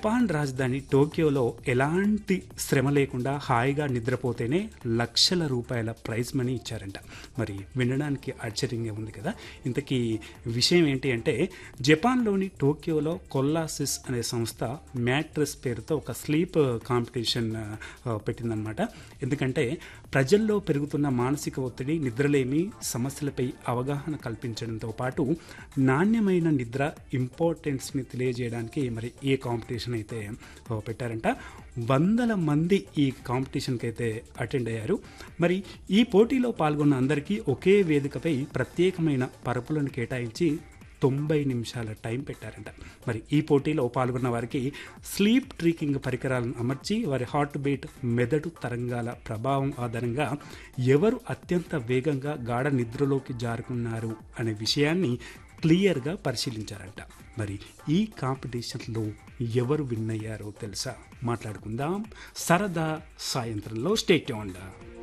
Japan రాజధాని టోక్యోలో ఎలాంటి శ్రమ లేకుండా హాయిగా నిద్రపోతేనే లక్షల రూపాయల ప్రైజ్ మనీ ఇచ్చారంట మరి వినడానికి ఆశ్చర్యంగా ఉంది కదా ఇంతకీ విషయం ఏంటి అంటే జపాన్లోని టోక్యోలో కొల్లాసిస్ అనే సంస్థ మ్యాట్రెస్ పేరుతో ఒక స్లీప్ కాంపిటీషన్ ఆ, పెట్టిందనమాట ఎందుకంటే ప్రజల్లో పెరుగుతున్న మానసిక ఒత్తిడి నిద్రలేమి సమస్యలపై అవగాహన కల్పించడంతో పాటు నాణ్యమైన నిద్ర ఇంపార్టెన్స్ని తెలియజేయడానికి మరి ఈ కాంపిటీషన్ అయితే ఆ, పెట్టారంట వందల మంది ఈ కాంపిటీషన్కి అయితే అటెండ్ అయ్యారు మరి ఈ పోటీలో పాల్గొన్న అందరికీ ఒకే వేదికపై ప్రత్యేకమైన పరుపులను కేటాయించి తొంభై నిమిషాల టైం పెట్టారంట మరి ఈ పోటీలో పాల్గొన్న వారికి స్లీప్ ట్రీకింగ్ పరికరాలను అమర్చి వారి హార్ట్ బీట్ మెదడు తరంగాల ప్రభావం ఆధారంగా ఎవరు అత్యంత వేగంగా గాఢ నిద్రలోకి జారుకున్నారు అనే విషయాన్ని క్లియర్గా పరిశీలించారంట మరి ఈ కాంపిటీషన్లో ఎవరు విన్ అయ్యారో తెలుసా మాట్లాడుకుందాం సరదా సాయంత్రంలో స్టేట్ ఉండా